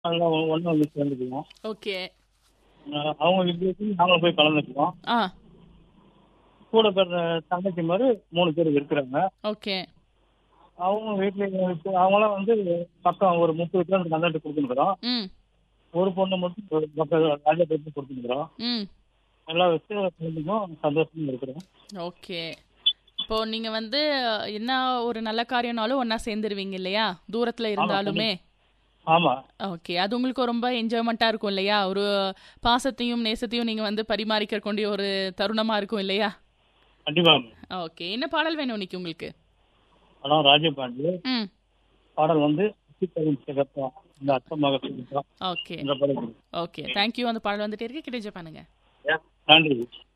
நாங்கள் ஒன்று வந்து சேர்ந்துக்குவோம் ஓகே அஹ் அவங்க வித்தியாசம் நாங்களும் போய் கலந்துக்குவோம் ஆ கூட பிறந்த தங்கச்சி மாதிரி மூணு பேர் இருக்கிறாங்க ஓகே அவங்க வீட்டில் அவங்களாம் வந்து பக்கம் ஒரு முப்பது பேர் கண்டாட்டு கொடுத்துருக்குறோம் ம் ஒரு பொண்ணு மட்டும் ஒரு பக்கம் ராஜா பேருக்கு கொடுத்துருக்குறோம் ம் எல்லாம் வச்சு கலந்துக்கும் சந்தோஷமா இருக்கிறோம் ஓகே இப்போ நீங்க வந்து என்ன ஒரு நல்ல காரியம்னாலும் ஒண்ணா சேர்ந்துருவீங்க இல்லையா தூரத்துல இருந்தாலுமே ஆமா ஓகே அது உங்களுக்கு ரொம்ப என்ஜாய்மெண்ட்டா இருக்கும் இல்லையா ஒரு பாசத்தையும் நேசத்தையும் நீங்க வந்து பரிமாறிக்க கூடிய ஒரு தருணமா இருக்கும் இல்லையா கண்டிப்பா ஓகே என்ன பாடல் வேணும் இன்னைக்கு உங்களுக்கு படம் ராஜபாண்டி ம் பாடல் வந்து சித்தரின் சிகப்பா இந்த அர்த்தமாக சிகப்பா ஓகே இந்த படம் ஓகே தேங்க்யூ அந்த பாடல் வந்துட்டே இருக்கு கிடைச்ச பண்ணுங்க நன்றி